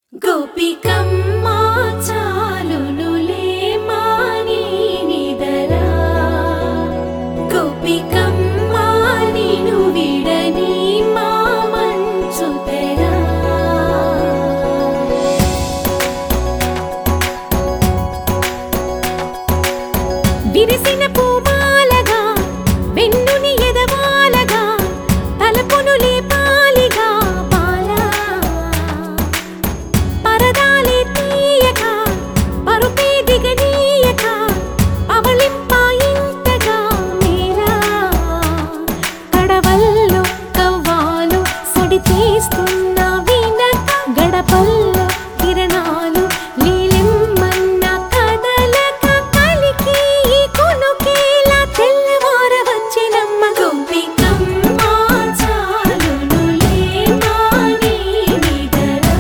గోపికమ్మా చాలునులే మాని నిదరా గోపికమ్మా నిను విడని మా మంచు తెరా విరిసిన పూమాలగా వెన్నుని ఎదవాలగా తలపును లేపాలిగా బాలా పరదాలే తీయక పరుపే దిగనీయక అవళింపాయింతగా మీరా కడవల్లో కవ్వాలు సడి చేస్తున్న వినక గడపల్లో కిరణాలు నీలిమ్మన్న కదలక కలికి ఈ కొనుకేలా తెల్లవార వచ్చినమ్మ గోపికమ్మ చాలునులే మాని నిదరా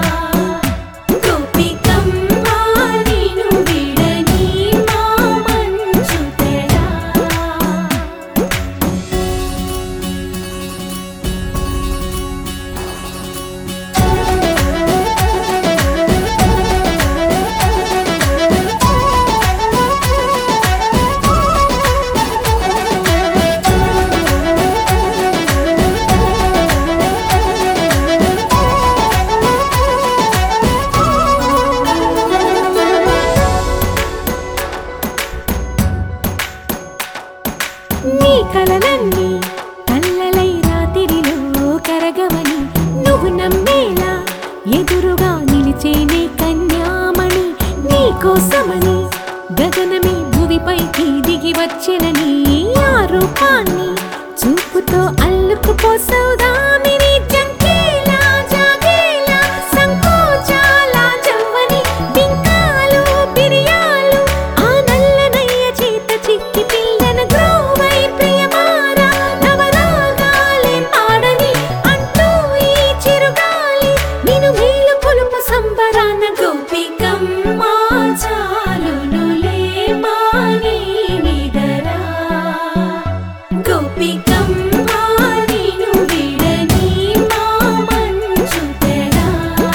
గోపికమ్మ నిను విడని మా మంచు తెరా నీ కలలన్నీ కల్లలై రాత్రిలో కరగవని నువ్వు నమ్మేలా ఎదురుగా నిలిచేనే కన్యామణి నీ కోసమని గగనమే భువిపైకి దిగి వచ్చినని ఆ రూపాన్ని చూపుతో అల్లుకుపోసౌదామిని జంకేలా జాగేలా సంకోచాల జవ్వని బింకాలు బిరియాలు ఆ నల్లనయ్య చేత చిక్కి పిల్లన గ్రోవై ప్రియమారా నవరాగాలే పాడని అంటూ ఈ చిరుగాలి నిన్ను మేలు పొలుపు సంబరాన గోపికమ్మ చాలునులే మాని నిదరా గోపికమ్మ నిను విడని మా మంచు తెరా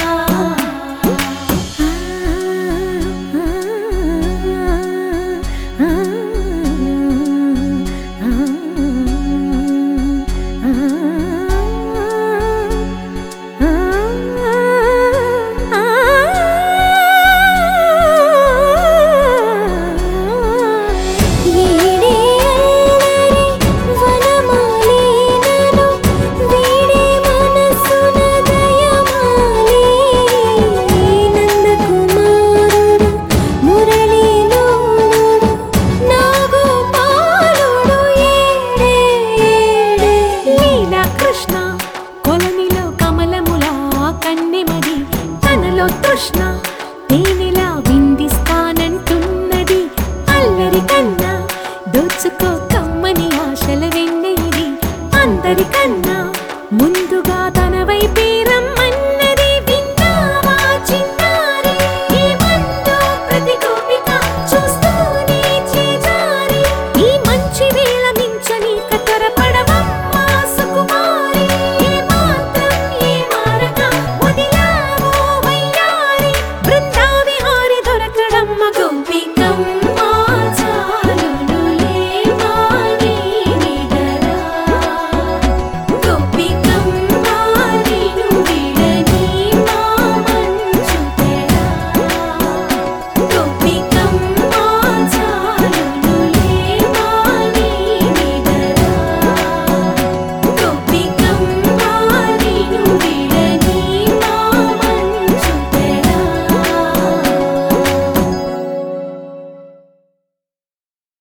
వీడే అల్లరి వనమాలినను వీడే మనసున దయమాలి నందకుమారుడు మురళీలోనుడు నాగోపాలుడు ఏడే ఏడే లీలా కృష్ణ కొలనిలో కమలములా కన్నెమది తనలో తృష్ణ